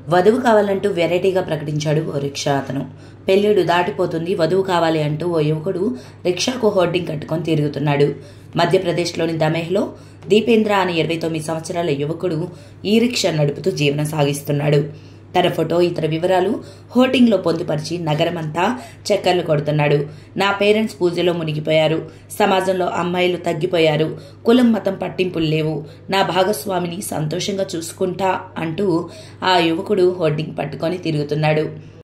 వధువు కావాలంటూ వెరైటీగా ప్రకటించాడు ఓ రిక్షా అతను పెళ్ళిడు దాటిపోతుంది వధువు కావాలి అంటూ ఓ యువకుడు రిక్షాకు హోర్డింగ్ కట్టుకొని తిరుగుతున్నాడు మధ్యప్రదేశ్లోని దమేహ్లో దీపేంద్ర అనే ఇరవై తొమ్మిది సంవత్సరాల యువకుడు ఈ రిక్షా నడుపుతూ జీవనం సాగిస్తున్నాడు తన ఫోటో ఇతర వివరాలు హోర్డింగ్లో పొందుపరిచి నగరమంతా చక్కర్లు కొడుతున్నాడు నా పేరెంట్స్ పూజలో మునిగిపోయారు సమాజంలో అమ్మాయిలు తగ్గిపోయారు కులం మతం పట్టింపులు లేవు నా భాగస్వామిని సంతోషంగా చూసుకుంటా అంటూ ఆ యువకుడు హోర్డింగ్ పట్టుకొని తిరుగుతున్నాడు